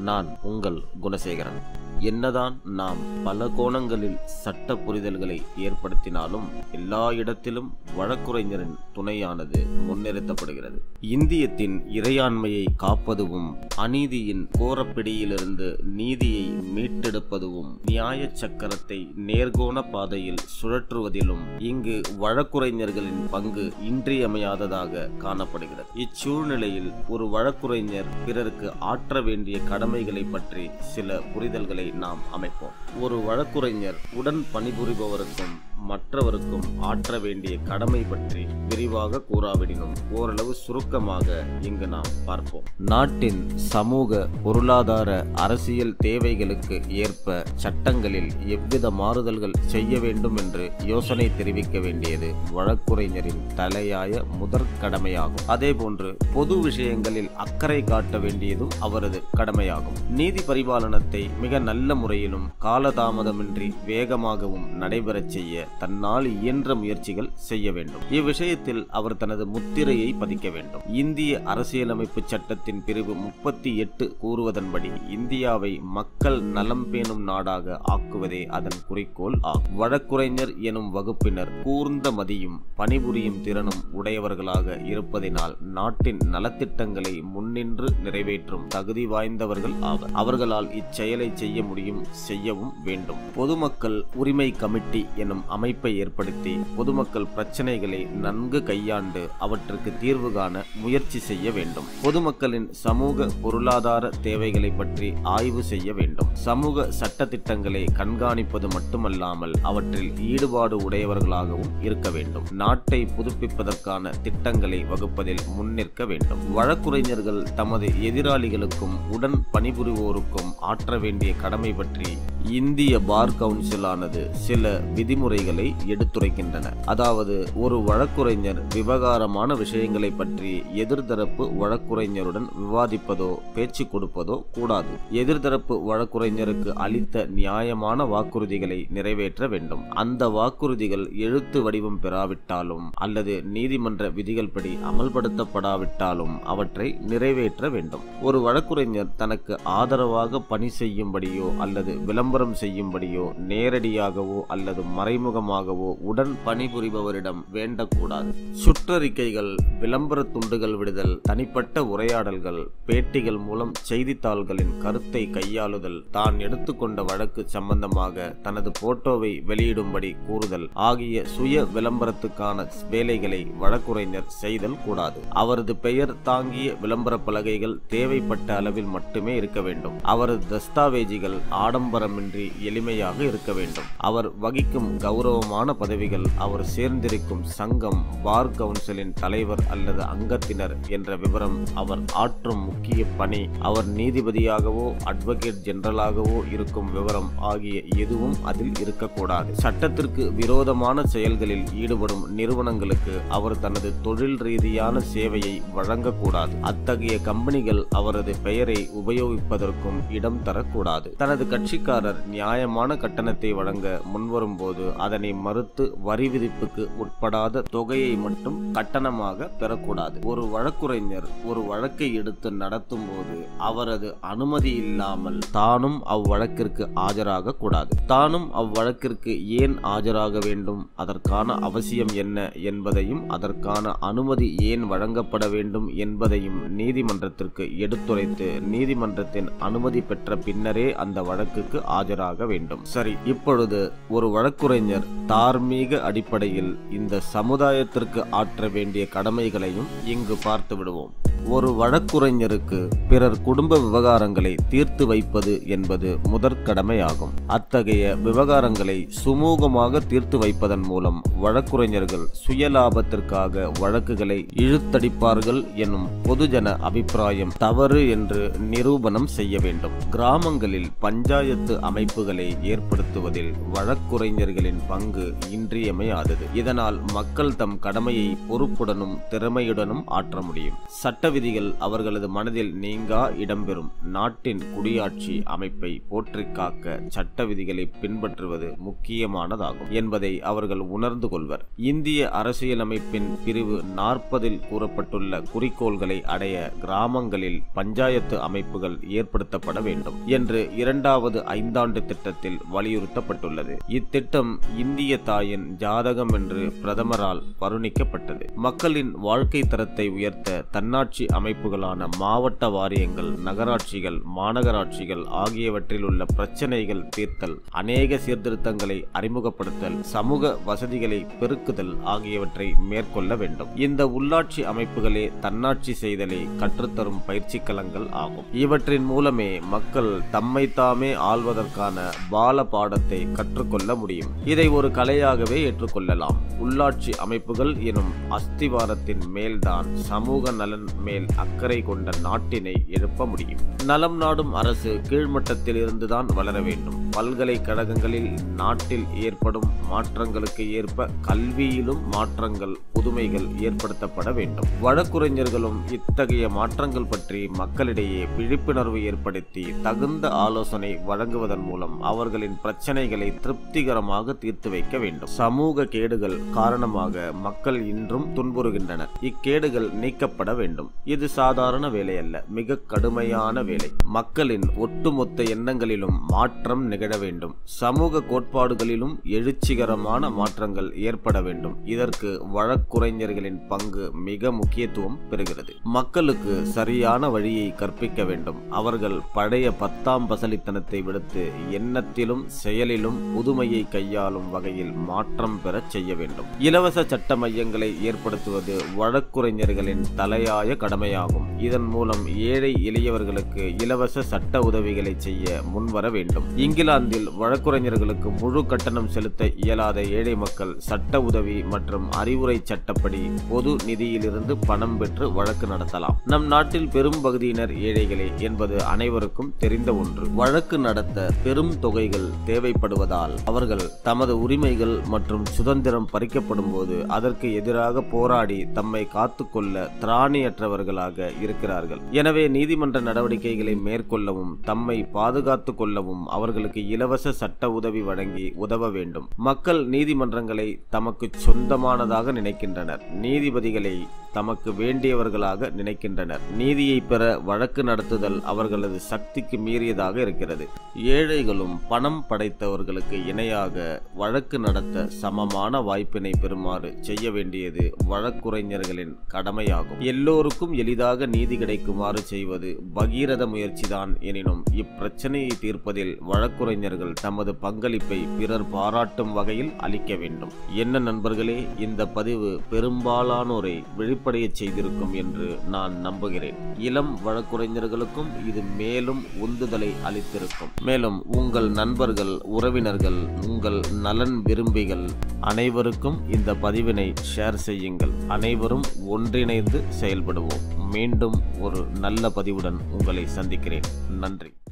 நான் உங்கள் குணசேகரன் என்னதான் நாம் பல கோணங்களில் சட்ட புரிதல்களை ஏற்படுத்தினாலும் எல்லா இடத்திலும் வழக்குரைஞரின் துணையானது முன்னிறுத்தப்படுகிறது இந்தியத்தின் இறையாண்மையை காப்பதுவும் அநீதியின் கோரப்பிடியிலிருந்து நீதியை மீட்டெடுப்பதுவும் நியாய சக்கரத்தை நேர்கோண பாதையில் சுழற்றுவதிலும் இங்கு வழக்குரைஞர்களின் பங்கு இன்றியமையாததாக காணப்படுகிறது இச்சூழ்நிலையில் ஒரு வழக்குரைஞர் பிறருக்கு ஆற்ற வேண்டிய கடமைகளை பற்றி சில புரிதல்களை நாம் அமைப்போம் ஒரு வழக்குரைஞர் உடன் பணிபுரிபவருக்கும் மற்றவருக்கும் ஆற்ற வேண்டிய கடமை பற்றி விரிவாக கூறாவிடினும் ஓரளவு சுருக்கமாக இங்கு நாம் பார்ப்போம் நாட்டின் சமூக பொருளாதார அரசியல் தேவைகளுக்கு ஏற்ப சட்டங்களில் எவ்வித மாறுதல்கள் செய்ய வேண்டும் என்று யோசனை தெரிவிக்க வேண்டியது வழக்குரைஞரின் தலையாய முதற் கடமையாகும் அதேபோன்று பொது விஷயங்களில் அக்கறை காட்ட வேண்டியதும் அவரது கடமையாகும் நீதி பரிபாலனத்தை மிக நல்ல முறையிலும் காலதாமதமின்றி வேகமாகவும் நடைபெறச் செய்ய தன்னால் இயன்ற முயற்சிகள் செய்ய வேண்டும் இவ்விஷயத்தில் அவர் தனது முத்திரையை பதிக்க வேண்டும் இந்திய அரசியலமைப்பு சட்டத்தின் பிரிவு முப்பத்தி எட்டு கூறுவதன்படி இந்தியாவை மக்கள் நலம் பேணும் நாடாக ஆக்குவதே அதன் குறிக்கோள் ஆகும் வழக்குரைஞர் எனும் வகுப்பினர் கூர்ந்த மதியும் பணிபுரியும் திறனும் உடையவர்களாக இருப்பதினால் நாட்டின் நலத்திட்டங்களை முன்னின்று நிறைவேற்றும் தகுதி வாய்ந்தவர்கள் ஆவர் அவர்களால் இச்செயலை செய்ய முடியும் செய்யவும் வேண்டும் பொதுமக்கள் உரிமை கமிட்டி எனும் அமைப்பை ஏற்படுத்தி பொதுமக்கள் பிரச்சனைகளை நன்கு கையாண்டு அவற்றுக்கு தீர்வு காண முயற்சி செய்ய வேண்டும் பொதுமக்களின் சமூக பொருளாதார தேவைகளை பற்றி ஆய்வு செய்ய வேண்டும் சமூக சட்டத்திட்டங்களை கண்காணிப்பது மட்டுமல்லாமல் அவற்றில் ஈடுபாடு உடையவர்களாகவும் இருக்க வேண்டும் நாட்டை புதுப்பிப்பதற்கான திட்டங்களை வகுப்பதில் முன்னிற்க வேண்டும் வழக்குரைஞர்கள் தமது எதிராளிகளுக்கும் உடன் பணிபுரிவோருக்கும் ஆற்ற வேண்டிய கடமை பற்றி இந்திய பார் கவுன்சிலானது சில விதிமுறைகளை எடுத்துரைக்கின்றன அதாவது ஒரு வழக்குரைஞர் விவகாரமான விஷயங்களை பற்றி எதிர்தரப்பு வழக்குரைஞருடன் விவாதிப்பதோ பேச்சு கொடுப்பதோ கூடாது எதிர்தரப்பு வழக்குரைஞருக்கு அளித்த நியாயமான வாக்குறுதிகளை நிறைவேற்ற வேண்டும் அந்த வாக்குறுதிகள் எழுத்து வடிவம் பெறாவிட்டாலும் அல்லது நீதிமன்ற விதிகள் படி அமல்படுத்தப்படாவிட்டாலும் அவற்றை நிறைவேற்ற வேண்டும் ஒரு வழக்குரைஞர் தனக்கு ஆதரவாக பணி செய்யும்படியோ அல்லது விளம்பரம் செய்யும்படியோ நேரடியாகவோ அல்லது மறைமுகமாகவோ உடன் பணிபுரிபவரிடம் வேண்டக்கூடாது சுற்றறிக்கைகள் விளம்பர துண்டுகள் விடுதல் தனிப்பட்ட உரையாடல்கள் பேட்டிகள் மூலம் செய்தித்தாள்களின் கருத்தை கையாளுதல் தான் எடுத்துக்கொண்ட வழக்கு சம்பந்தமாக தனது போட்டோவை வெளியிடும்படி கூறுதல் ஆகிய சுய விளம்பரத்துக்கான வேலைகளை வழக்குரைஞர் செய்தல் கூடாது அவரது பெயர் தாங்கிய விளம்பர பலகைகள் தேவைப்பட்ட அளவில் மட்டுமே இருக்க வேண்டும் அவரது தஸ்தாவேஜிகள் ஆடம்பரமின்றி எளிமையாக இருக்க வேண்டும் அவர் வகிக்கும் கௌரவமான பதவிகள் அவர் சேர்ந்திருக்கும் சங்கம் பார் கவுன்சிலின் தலைவர் அல்லது அங்கத்தினர் என்ற விவரம் அவர் ஆற்றும் முக்கிய பணி அவர் நீதிபதியாகவோ அட்வொகேட் ஜெனரலாகவோ இருக்கும் விவரம் ஆகிய எதுவும் அதில் இருக்கக்கூடாது சட்டத்திற்கு விரோதமான செயல்களில் ஈடுபடும் நிறுவனங்களுக்கு அவர் தனது தொழில் ரீதியான சேவையை வழங்கக்கூடாது அத்தகைய கம்பெனிகள் அவரது பெயரை உபயோகிப்பதற்கும் இடம் தரக்கூடாது தனது கட்சிக்காரர் நியாயமான கட்டணத்தை வழங்க முன்வரும்போது அதனை மறுத்து வரி விதிப்புக்கு உட்படாத தொகையை மட்டும் கட்டணமாக பெறக்கூடாது ஒரு வழக்குரைஞர் ஒரு வழக்கை எடுத்து நடத்தும் போது அவரது அனுமதி இல்லாமல் தானும் அவ்வழக்கிற்கு ஆஜராக கூடாது தானும் அவ்வழக்கிற்கு ஏன் ஆஜராக வேண்டும் அதற்கான அவசியம் என்ன என்பதையும் அதற்கான அனுமதி ஏன் வழங்கப்பட வேண்டும் என்பதையும் நீதிமன்றத்திற்கு எடுத்துரைத்து நீதிமன்றத்தின் அனுமதி பெற்ற பின்னரே அந்த வழக்குக்கு ஆஜராக வேண்டும் சரி இப்பொழுது ஒரு வழக்குரைஞர் தார்மீக அடிப்படையில் இந்த சமுதாயத்திற்கு ஆற்ற வேண்டிய கடமைகளையும் இங்கு பார்த்து விடுவோம் ஒரு வழக்குரைஞருக்கு பிறர் குடும்ப விவகாரங்களை தீர்த்து வைப்பது என்பது முதற் கடமையாகும் அத்தகைய விவகாரங்களை சுமூகமாக தீர்த்து வைப்பதன் மூலம் வழக்குரைஞர்கள் சுயலாபத்திற்காக வழக்குகளை இழுத்தடிப்பார்கள் எனும் பொதுஜன அபிப்பிராயம் தவறு என்று நிரூபணம் செய்ய வேண்டும் கிராமங்களில் பஞ்சாயத்து அமைப்புகளை ஏற்படுத்துவதில் வழக்குரைஞர்களின் பங்கு இன்றியமையாதது இதனால் மக்கள் தம் கடமையை பொறுப்புடனும் திறமையுடனும் ஆற்ற முடியும் சட்ட விதிகள் அவர்களது மனதில் நீங்கா இடம்பெறும் நாட்டின் குடியாட்சி அமைப்பை போற்றிக் காக்க சட்ட விதிகளை பின்பற்றுவது முக்கியமானதாகும் என்பதை அவர்கள் உணர்ந்து கொள்வர் இந்திய அரசியலமைப்பின் பிரிவு நாற்பதில் கூறப்பட்டுள்ள குறிக்கோள்களை அடைய கிராமங்களில் பஞ்சாயத்து அமைப்புகள் ஏற்படுத்தப்பட வேண்டும் என்று இரண்டாவது ஐந்தாண்டு திட்டத்தில் வலியுறுத்தப்பட்டுள்ளது இத்திட்டம் இந்திய தாயின் ஜாதகம் என்று பிரதமரால் வருணிக்கப்பட்டது மக்களின் வாழ்க்கை தரத்தை உயர்த்த தன்னாட்சி அமைப்புகளான மாவட்ட வாரியங்கள் நகராட்சிகள் மாநகராட்சிகள் ஆகியவற்றில் உள்ள பிரச்சனைகள் தீர்த்தல் அநேக சீர்திருத்தங்களை அறிமுகப்படுத்தல் சமூக வசதிகளை பெருக்குதல் ஆகியவற்றை மேற்கொள்ள வேண்டும் இந்த உள்ளாட்சி அமைப்புகளே தன்னாட்சி செய்தலை கற்றுத்தரும் பயிற்சி களங்கள் ஆகும் இவற்றின் மூலமே மக்கள் தம்மை தாமே ஆள்வதற்கான பால பாடத்தை கற்றுக்கொள்ள முடியும் இதை ஒரு கலையாகவே ஏற்றுக்கொள்ளலாம் உள்ளாட்சி அமைப்புகள் எனும் அஸ்திவாரத்தின் மேல்தான் சமூக நலன் மேல் அக்கறை கொண்ட நாட்டினை எழுப்ப முடியும் நலம் நாடும் அரசு கீழ்மட்டத்தில் இருந்துதான் வளர வேண்டும் பல்கலைக்கழகங்களில் நாட்டில் ஏற்படும் மாற்றங்களுக்கு ஏற்ப கல்வியிலும் மாற்றங்கள் புதுமைகள் ஏற்படுத்தப்பட வேண்டும் வழக்குரைஞர்களும் இத்தகைய மாற்றங்கள் பற்றி மக்களிடையே விழிப்புணர்வு ஏற்படுத்தி தகுந்த ஆலோசனை வழங்குவதன் மூலம் அவர்களின் பிரச்சனைகளை திருப்திகரமாக தீர்த்து வைக்க வேண்டும் சமூக கேடுகள் காரணமாக மக்கள் இன்றும் துன்புறுகின்றனர் இக்கேடுகள் நீக்கப்பட வேண்டும் இது சாதாரண வேலை அல்ல மிக கடுமையான வேலை மக்களின் ஒட்டுமொத்த எண்ணங்களிலும் மாற்றம் நிகழ வேண்டும் சமூக கோட்பாடுகளிலும் எழுச்சிகரமான மாற்றங்கள் ஏற்பட வேண்டும் இதற்கு வழக்குரைஞர்களின் பங்கு மிக முக்கியத்துவம் பெறுகிறது மக்களுக்கு சரியான வழியை கற்பிக்க வேண்டும் அவர்கள் பழைய பத்தாம் பசலித்தனத்தை விடுத்து எண்ணத்திலும் செயலிலும் புதுமையை கையாளும் வகையில் மாற்றம் பெறச் செய்ய வேண்டும் இலவச சட்ட மையங்களை ஏற்படுத்துவது வழக்குரைஞர்களின் தலையாய கடமையாகும் இதன் மூலம் ஏழை எளியவர்களுக்கு இலவச சட்ட உதவிகளை செய்ய முன்வர வேண்டும் இங்கிலாந்தில் வழக்குரைஞர்களுக்கு முழு கட்டணம் செலுத்த இயலாத ஏழை மக்கள் சட்ட உதவி மற்றும் அறிவுரை சட்டப்படி பொது நிதியிலிருந்து பணம் பெற்று வழக்கு நடத்தலாம் நம் நாட்டில் பெரும் பகுதியினர் ஏழைகளே என்பது அனைவருக்கும் தெரிந்த ஒன்று வழக்கு நடத்த பெரும் தொகைகள் தேவைப்படுவதால் அவர்கள் தமது உரிமைகள் மற்றும் சுதந்திரம் பறிக்கப்படும் போது அதற்கு எதிராக போராடி தம்மை காத்துக்கொள்ள திராணியற்றவர்களாக இருக்கிறார்கள் எனவே நீதிமன்ற நடவடிக்கைகளை மேற்கொள்ளவும் தம்மை பாதுகாத்துக் கொள்ளவும் அவர்களுக்கு இலவச சட்ட உதவி வழங்கி உதவ வேண்டும் மக்கள் நீதிமன்றங்களை தமக்கு சொந்தமானதாக நினைக்கின்றனர் நீதிபதிகளை தமக்கு வேண்டியவர்களாக நினைக்கின்றனர் நீதியை பெற வழக்கு நடத்துதல் அவர்களது சக்திக்கு மீறியதாக இருக்கிறது ஏழைகளும் பணம் படைத்தவர்களுக்கு இணையாக வழக்கு நடத்த சமமான வாய்ப்பினை பெறுமாறு செய்ய வேண்டியது வழக்குரைஞர்களின் கடமையாகும் எல்லோருக்கும் எளிதாக நீதி கிடைக்குமாறு செய்வது பகீரத முயற்சிதான் எனினும் இப்பிரச்சனையை தீர்ப்பதில் வழக்குரைஞர்கள் தமது பங்களிப்பை பிறர் பாராட்டும் வகையில் அளிக்க வேண்டும் என்ன நண்பர்களே இந்த பதிவு பெரும்பாலானோரை விழிப்படையச் செய்திருக்கும் என்று நான் நம்புகிறேன் இளம் வழக்குரைஞர்களுக்கும் இது மேலும் உந்துதலை அளித்திருக்கும் மேலும் உங்கள் நண்பர்கள் உறவினர்கள் உங்கள் நலன் விரும்பிகள் அனைவருக்கும் இந்த பதிவினை ஷேர் செய்யுங்கள் அனைவரும் ஒன்றிணைந்து செயல்படுவோம் மீண்டும் ஒரு நல்ல பதிவுடன் உங்களை சந்திக்கிறேன் நன்றி